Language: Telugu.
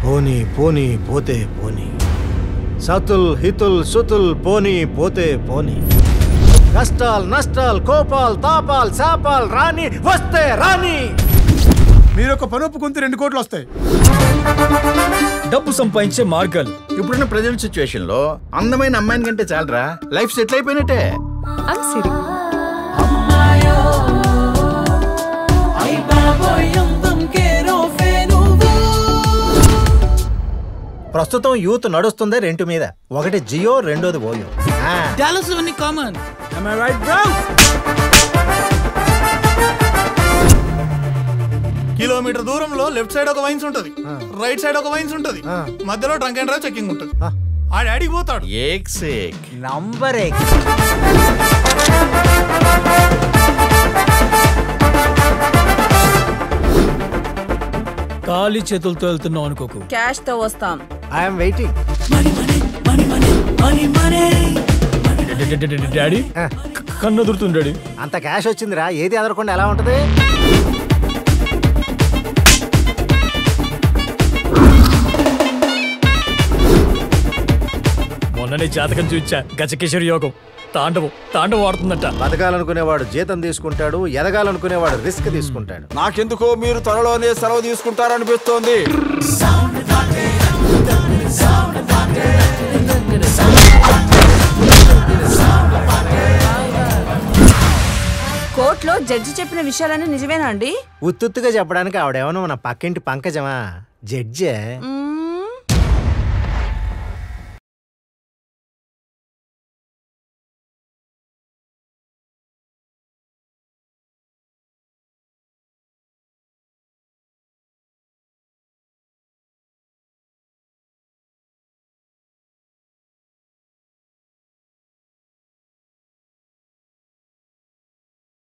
పోనీ పోనీ పోతే పోనీ సతుల్ హితుల్ సుతుల్ పోనీ పోతే పోనీ కష్టాల్ నష్టాల్ కోపాల్ తాపాల్ శాపాల్ రాని వస్తే రాని మీరు ఒక పని ఒప్పుకుంటే రెండు కోట్లు వస్తాయి డబ్బు సంపాదించే మార్గాలు ఇప్పుడున్న ప్రజెంట్ సిచ్యువేషన్ లో అందమైన అమ్మాయిని కంటే చాలరా లైఫ్ సెటిల్ అయిపోయినట్టే ఐమ్ సిరి ప్రస్తుతం యూత్ నడుస్తుంది రెంటు మీద ఒకటి జియో రెండోది ఓయో ఆ, డాలస్ లో కామన్ కిలోమీటర్ దూరంలో లెఫ్ట్ సైడ్ ఒక వైన్స్ ఉంటది రైట్ సైడ్ ఒక వైన్స్ ఉంటది మధ్యలో ట్రంక్ అండ్ డ్రైవ్ చెక్కింగ్ ఉంటది ఆ డాడీ పోతాడు ఏక్ సేక్ నంబర్ ఎక్ ఖాళీ చేతులతో వెళ్తున్నాం అనుకోకు క్యాష్ తో వస్తాం ఐఎమ్ వెయిటింగ్ డాడీ కన్ను ఎదురుతుంది డాడీ అంత క్యాష్ వచ్చిందిరా ఏది ఎదరకుండా ఎలా ఉంటది మొన్ననే జాతకం చూచా గజకిషోర్ యోగం తాండవం తాండవం ఆడుతుందట బతకాలనుకునేవాడు జీతం తీసుకుంటాడు ఎదగాలనుకునేవాడు రిస్క్ తీసుకుంటాడు నాకెందుకో మీరు త్వరలోనే సెలవు తీసుకుంటారనిపిస్తోంది కోర్టులో జడ్జి చెప్పిన విషయాలన్నీ నిజమేనా అండి ఉత్తుత్తుగా చెప్పడానికి ఆవిడేమన్నా మన పక్కింటి పంకజమా జడ్జే మ్మ్,